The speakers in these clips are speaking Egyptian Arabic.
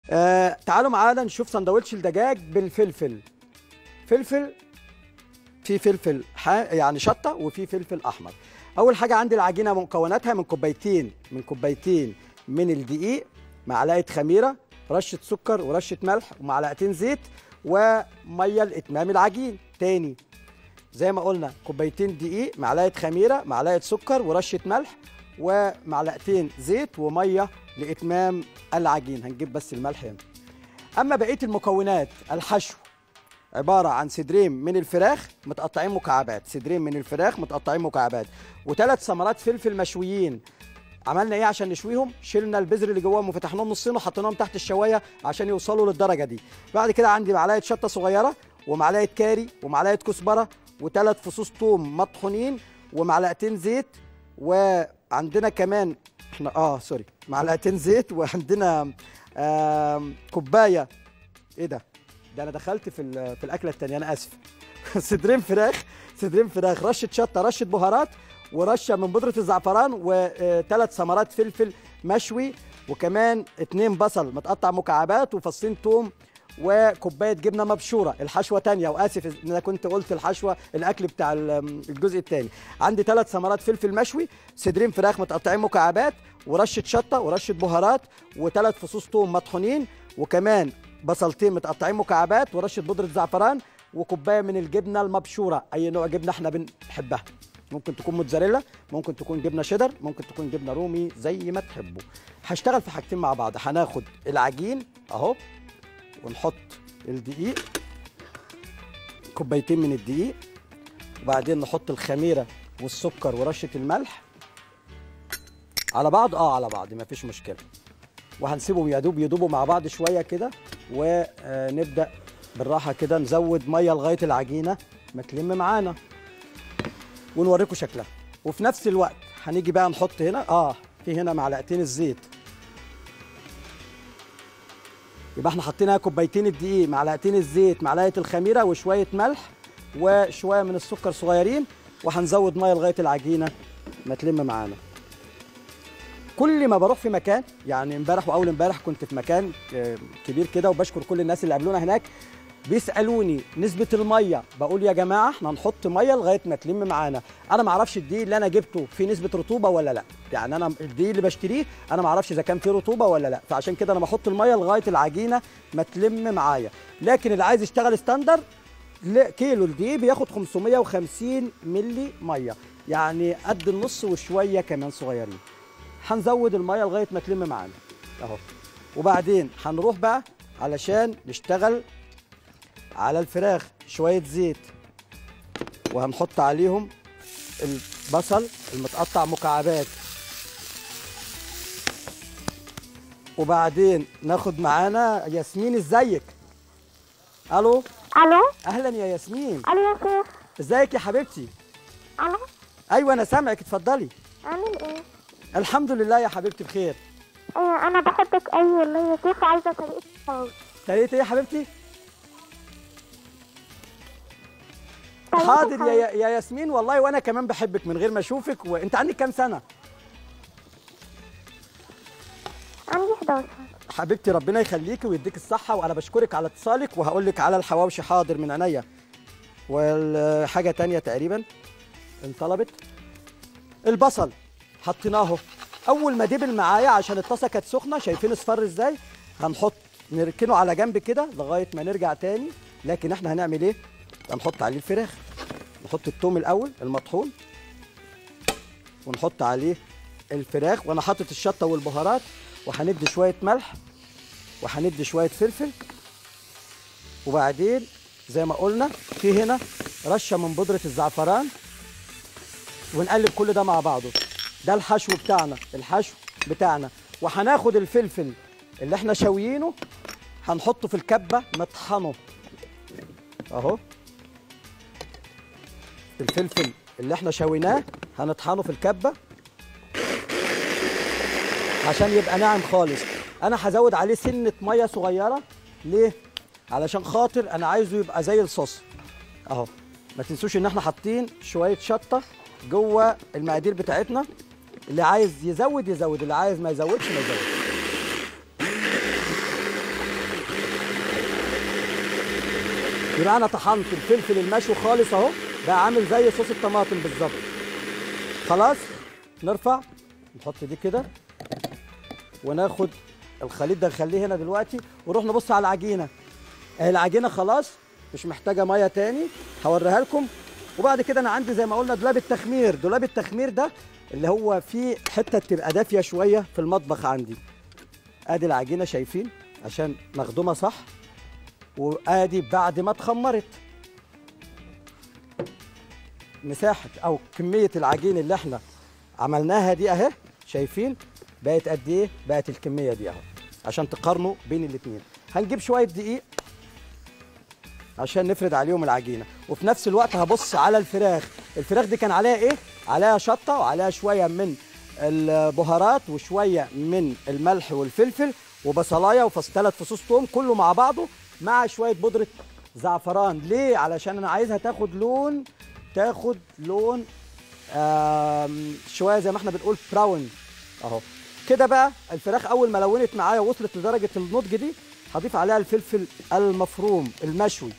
آه تعالوا معانا نشوف سندوتش الدجاج بالفلفل فلفل في فلفل ح... يعني شطه وفي فلفل احمر اول حاجه عندي العجينه مكوناتها من كوبايتين من كوبايتين من الدقيق معلقه خميره رشه سكر ورشه ملح ومعلقتين زيت وميه لاتمام العجين تاني زي ما قلنا كوبايتين دقيق معلقه خميره معلقه سكر ورشه ملح ومعلقتين زيت وميه لاتمام العجين هنجيب بس الملح هنا اما بقيه المكونات الحشو عباره عن صدرين من الفراخ متقطعين مكعبات صدرين من الفراخ متقطعين مكعبات وثلاث ثمرات فلفل مشويين عملنا ايه عشان نشويهم شلنا البذر اللي جواهم وفتحناهم نصين وحطيناهم تحت الشوايه عشان يوصلوا للدرجه دي بعد كده عندي معلقه شطه صغيره ومعلقه كاري ومعلقه كزبره وثلاث فصوص ثوم مطحونين ومعلقتين زيت وعندنا كمان احنا اه سوري معلقتين زيت وعندنا آه كوبايه ايه ده ده انا دخلت في ال- في الاكله التانيه انا اسف صدرين فراخ صدرين فراخ رشه شطه رشه بهارات ورشه من بودره الزعفران وثلاث ثمرات فلفل مشوي وكمان اتنين بصل متقطع مكعبات وفصين توم وكوبايه جبنه مبشوره الحشوه تانية واسف ان انا كنت قلت الحشوه الاكل بتاع ال- الجزء الثاني عندي ثلاث ثمرات فلفل مشوي صدرين فراخ متقطعين مكعبات ورشه شطه ورشه بهارات وثلاث فصوص توم مطحونين وكمان بصلتين متقطعين مكعبات ورشه بودره زعفران وكوبايه من الجبنه المبشوره اي نوع جبنه احنا بنحبها ممكن تكون موتزاريلا ممكن تكون جبنه شيدر ممكن تكون جبنه رومي زي ما تحبوا هشتغل في حاجتين مع بعض هناخد العجين اهو ونحط الدقيق كوبايتين من الدقيق وبعدين نحط الخميره والسكر ورشه الملح على بعض اه على بعض مفيش مشكله وهنسيبهم يدوب يدوبوا مع بعض شويه كده ونبدا بالراحه كده نزود ميه لغايه العجينه ما تلم معانا ونوريكم شكلها وفي نفس الوقت هنيجي بقى نحط هنا اه في هنا معلقتين الزيت يبقى احنا حطينا كوبايتين الدقيق معلقتين الزيت معلقه الخميره وشويه ملح وشويه من السكر صغيرين وهنزود ميه لغايه العجينه ما تلم معانا كل ما بروح في مكان يعني امبارح واول امبارح كنت في مكان آه، كبير كده وبشكر كل الناس اللي قابلونا هناك بيسالوني نسبه الميه بقول يا جماعه احنا هنحط ميه لغايه ما تلم معانا انا ما اعرفش الدقيق اللي انا جبته فيه نسبه رطوبه ولا لا يعني انا الدقيق اللي بشتريه انا ما اعرفش اذا كان فيه رطوبه ولا لا فعشان كده انا بحط الميه لغايه العجينه ما تلم معايا لكن اللي عايز يشتغل ستاندر ل- كيلو الدقيق بياخد 550 ملي ميه يعني قد النص وشويه كمان صغيرين هنزود الميه لغايه ما تلم معانا اهو وبعدين هنروح بقى علشان نشتغل على الفراخ شويه زيت وهنحط عليهم البصل المتقطع مكعبات وبعدين ناخد معانا ياسمين ازيك الو الو اهلا يا ياسمين الو يا شيخ ازيك يا حبيبتي الو ايوه انا سامعك اتفضلي عامل ايه الحمد لله يا حبيبتي بخير ايه انا بحبك قوي والله يا شيخ عايزه طريقه الصوت طريقه ايه يا حبيبتي طريقة حاضر يا الصوت. يا ياسمين والله وانا كمان بحبك من غير ما اشوفك وانت عندك كام سنه عندي 11 حبيبتي ربنا يخليكي ويديك الصحه وانا بشكرك على اتصالك وهقول لك على الحواوشي حاضر من عينيا والحاجه تانية تقريبا انطلبت البصل حطيناه اول ما دبل معايا عشان الطاسه كانت سخنه شايفين اصفر ازاي هنحط نركنه على جنب كده لغايه ما نرجع تاني لكن احنا هنعمل ايه هنحط عليه الفراخ نحط التوم الاول المطحون ونحط عليه الفراخ وانا حاطط الشطه والبهارات وهندي شويه ملح وهندي شويه فلفل وبعدين زي ما قلنا في هنا رشه من بودره الزعفران ونقلب كل ده مع بعضه ده الحشو بتاعنا الحشو بتاعنا وهناخد الفلفل اللي احنا شاويينه هنحطه في الكبه نطحنه اهو الفلفل اللي احنا شويناه هنطحنه في الكبه عشان يبقى ناعم خالص انا هزود عليه سنه ميه صغيره ليه علشان خاطر انا عايزه يبقى زي الصوص اهو ما تنسوش ان احنا حاطين شويه شطه جوه المقادير بتاعتنا اللي عايز يزود يزود اللي عايز ما يزودش ما يزودش يبقى انا طحنت الفلفل المشوي خالص اهو بقى عامل زي صوص الطماطم بالظبط خلاص نرفع نحط دي كده وناخد الخليط ده نخليه هنا دلوقتي ونروح نبص على العجينه اهي العجينه خلاص مش محتاجه ميه تاني هوريها لكم وبعد كده انا عندي زي ما قلنا دولاب التخمير دولاب التخمير ده اللي هو فيه حته تبقى دافيه شويه في المطبخ عندي ادي العجينه شايفين عشان مخدومه صح وادي بعد ما اتخمرت مساحه او كميه العجين اللي احنا عملناها دي اهي شايفين بقت قد ايه بقت الكميه دي اهو عشان تقارنوا بين الاثنين هنجيب شويه دقيق عشان نفرد عليهم العجينه وفي نفس الوقت هبص على الفراخ الفراخ دي كان عليها ايه عليها شطه وعليها شويه من البهارات وشويه من الملح والفلفل وبصلايه وفص ثلاث فصوص توم كله مع بعضه مع شويه بودره زعفران ليه علشان انا عايزها تاخد لون تاخد لون آم، شويه زي ما احنا بنقول براون اهو كده بقى الفراخ اول ما لونت معايا وصلت لدرجه النضج دي هضيف عليها الفلفل المفروم المشوي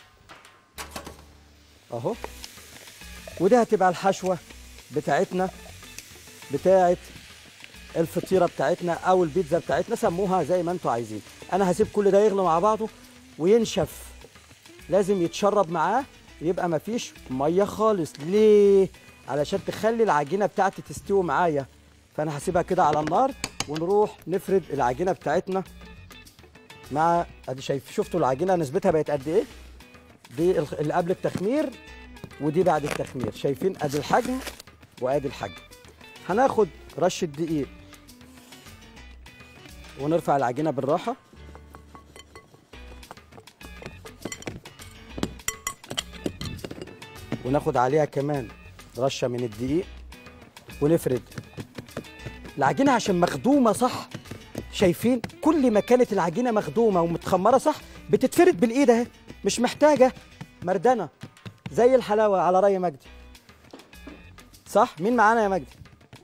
اهو ودي هتبقى الحشوه بتاعتنا بتاعت الفطيره بتاعتنا او البيتزا بتاعتنا سموها زي ما انتوا عايزين انا هسيب كل ده يغلي مع بعضه وينشف لازم يتشرب معاه يبقى مفيش ميه خالص ليه علشان تخلي العجينه بتاعتي تستوي معايا فانا هسيبها كده على النار ونروح نفرد العجينه بتاعتنا مع ادي شايف شفتوا العجينه نسبتها بقت قد ايه دي الخ- اللي قبل التخمير ودي بعد التخمير شايفين ادي الحجم وادي الحجم هناخد رشه دقيق ونرفع العجينه بالراحه وناخد عليها كمان رشه من الدقيق ونفرد العجينه عشان مخدومه صح شايفين كل ما كانت العجينه مخدومه ومتخمره صح بتتفرد بالايد اهي مش محتاجه مردنه زي الحلاوه على راي مجدي صح مين معانا يا مجدي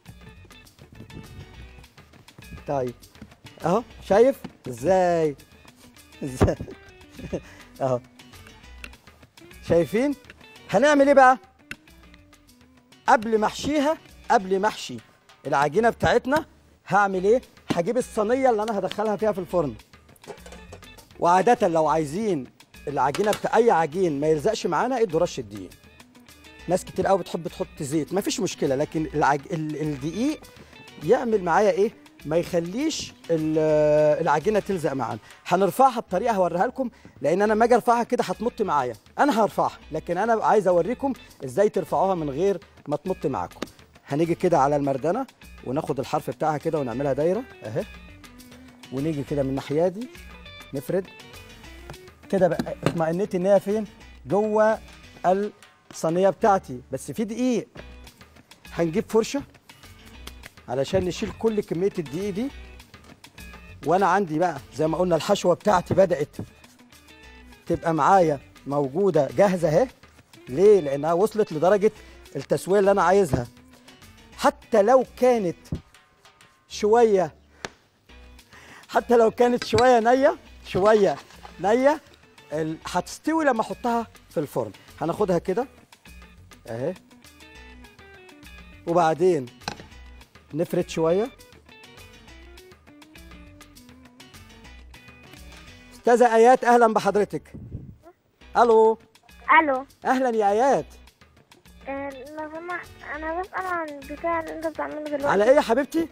طيب اهو شايف ازاي ازاي اهو شايفين هنعمل ايه بقى قبل ما احشيها قبل ما احشي العجينه بتاعتنا هعمل ايه هجيب الصينيه اللي انا هدخلها فيها في الفرن وعاده لو عايزين العجينه بتاع اي عجين ما يلزقش معانا ادوا رشه دقيق ناس كتير قوي بتحب تحط زيت ما فيش مشكله لكن العج... ال- الدقيق يعمل معايا ايه ما يخليش ال- العجينه تلزق معانا هنرفعها بطريقه هوريها لكم لان انا لما اجي ارفعها كده هتمط معايا انا هرفعها لكن انا عايز اوريكم ازاي ترفعوها من غير ما تمط معاكم هنيجي كده على المردنه وناخد الحرف بتاعها كده ونعملها دايره اهي ونيجي كده من الناحيه دي نفرد كده بقى اطمئنيت ان هي فين جوه الصينيه بتاعتي بس في دقيق هنجيب فرشه علشان نشيل كل كميه الدقيق دي وانا عندي بقى زي ما قلنا الحشوه بتاعتي بدات تبقى معايا موجوده جاهزه اهي ليه لانها وصلت لدرجه التسويه اللي انا عايزها حتى لو كانت شويه حتى لو كانت شويه نيه شويه نيه ال- هتستوي لما احطها في الفرن هناخدها كده اهي وبعدين نفرد شويه استاذه ايات اهلا بحضرتك الو الو اهلا يا ايات آه، لو سمحت انا بسأل عن البتاع اللي انت بتعمله دلوقتي على ايه يا حبيبتي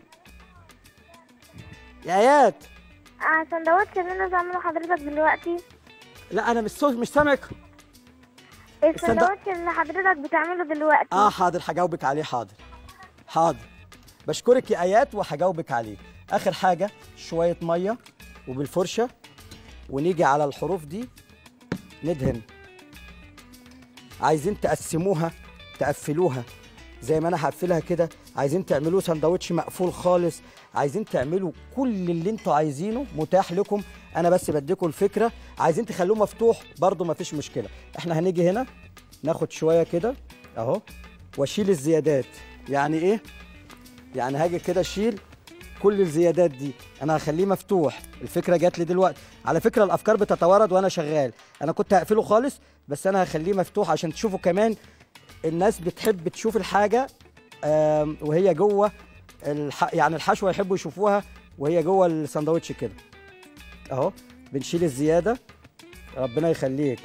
يا ايات آه، سندوتش اللي انا بعمله حضرتك دلوقتي لا انا مش صوت مش سامعك السندوتش اللي حضرتك بتعمله دلوقتي اه حاضر هجاوبك عليه حاضر حاضر بشكرك يا ايات وهجاوبك عليه اخر حاجه شويه ميه وبالفرشه ونيجي على الحروف دي ندهن عايزين تقسموها تقفلوها زي ما انا هقفلها كده عايزين تعملوه سندوتش مقفول خالص عايزين تعملوا كل اللي انتوا عايزينه متاح لكم انا بس بديكم الفكره عايزين تخلوه مفتوح برضو مفيش مشكله احنا هنيجي هنا ناخد شويه كده اهو واشيل الزيادات يعني ايه يعني هاجي كده اشيل كل الزيادات دي انا هخليه مفتوح الفكره جات لي دلوقتي على فكره الافكار بتتوارد وانا شغال انا كنت هقفله خالص بس انا هخليه مفتوح عشان تشوفوا كمان الناس بتحب تشوف الحاجه آم، وهي جوه الح... يعني الحشوه يحبوا يشوفوها وهي جوه الساندوتش كده اهو بنشيل الزياده ربنا يخليك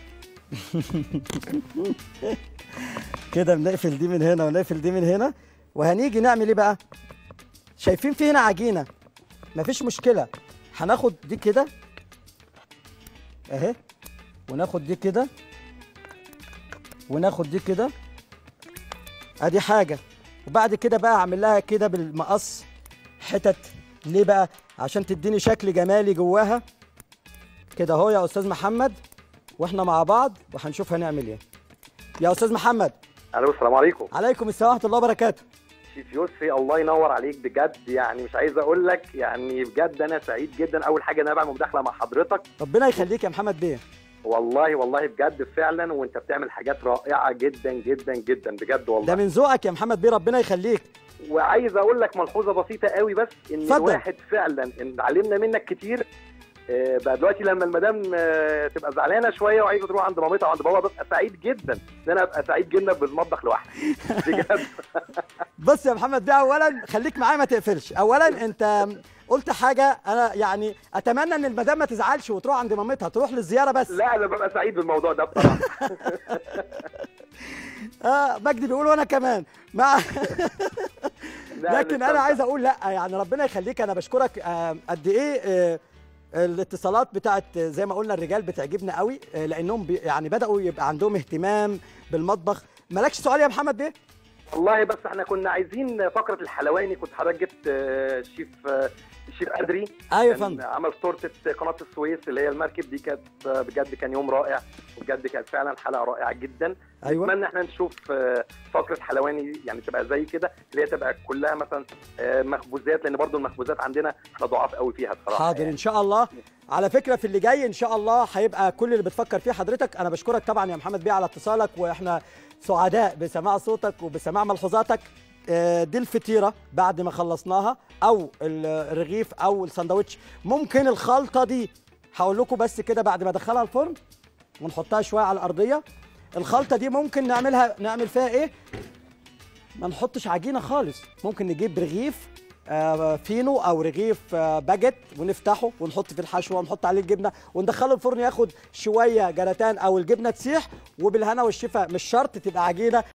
كده بنقفل دي من هنا ونقفل دي من هنا وهنيجي نعمل ايه بقى شايفين في هنا عجينه مفيش مشكله هناخد دي كده اهي وناخد دي كده وناخد دي كده ادي حاجه وبعد كده بقى اعمل لها كده بالمقص حتت ليه بقى عشان تديني شكل جمالي جواها كده اهو يا استاذ محمد واحنا مع بعض وهنشوف هنعمل ايه يا استاذ محمد الو السلام عليكم عليكم السلام ورحمه الله وبركاته شيف يسري الله ينور عليك بجد يعني مش عايز اقول لك يعني بجد انا سعيد جدا اول حاجه ان انا بعمل مداخله مع حضرتك ربنا يخليك يا محمد بيه والله والله بجد فعلا وانت بتعمل حاجات رائعه جدا جدا جدا بجد ده والله من ذوقك يا محمد بيه ربنا يخليك وعايز اقول لك ملحوظه بسيطه قوي بس ان اتفضل. الواحد فعلا ان علمنا منك كتير آه، بقى دلوقتي لما المدام آه، تبقى زعلانه شويه وعايزه تروح عند مامتها او عند بابا ببقى سعيد جدا ان انا ابقى سعيد جدا بالمطبخ لوحدي بجد بص يا محمد بيه اولا خليك معايا ما تقفلش اولا انت قلت حاجه انا يعني اتمنى ان المدام ما تزعلش وتروح عند مامتها تروح للزياره بس لا انا ببقى سعيد بالموضوع ده بصراحه اه مجدي بيقول وانا كمان مع لا، لكن انا نستمتع. عايز اقول لا يعني ربنا يخليك انا بشكرك آه، قد ايه آه، الاتصالات بتاعت آه، زي ما قلنا الرجال بتعجبنا قوي آه، لانهم بي يعني بداوا يبقى عندهم اهتمام بالمطبخ مالكش سؤال يا محمد بيه والله بس احنا كنا عايزين فقره الحلواني كنت حضرتك جبت آه، الشيف آه، الشيف ادري ايوه يا كان فندم عمل تورته قناه السويس اللي هي المركب دي كانت آه، بجد كان يوم رائع وبجد كانت فعلا حلقه رائعه جدا ايوه اتمنى احنا نشوف آه، فقره حلواني يعني تبقى زي كده اللي هي تبقى كلها مثلا آه، مخبوزات لان برضو المخبوزات عندنا احنا ضعاف قوي فيها بصراحه حاضر يعني. ان شاء الله على فكره في اللي جاي ان شاء الله هيبقى كل اللي بتفكر فيه حضرتك انا بشكرك طبعا يا محمد بيه على اتصالك واحنا سعداء بسماع صوتك وبسماع ملحوظاتك آه، دي الفطيره بعد ما خلصناها او ال- الرغيف او الساندوتش ممكن الخلطه دي هقول لكم بس كده بعد ما ادخلها الفرن ونحطها شويه على الارضيه الخلطه دي ممكن نعملها نعمل فيها ايه ما نحطش عجينه خالص ممكن نجيب رغيف آه، فينو او رغيف آه، باجيت ونفتحه ونحط في الحشوه ونحط عليه الجبنه وندخله الفرن ياخد شويه جراتان او الجبنه تسيح وبالهنا والشفا مش شرط تبقى عجينه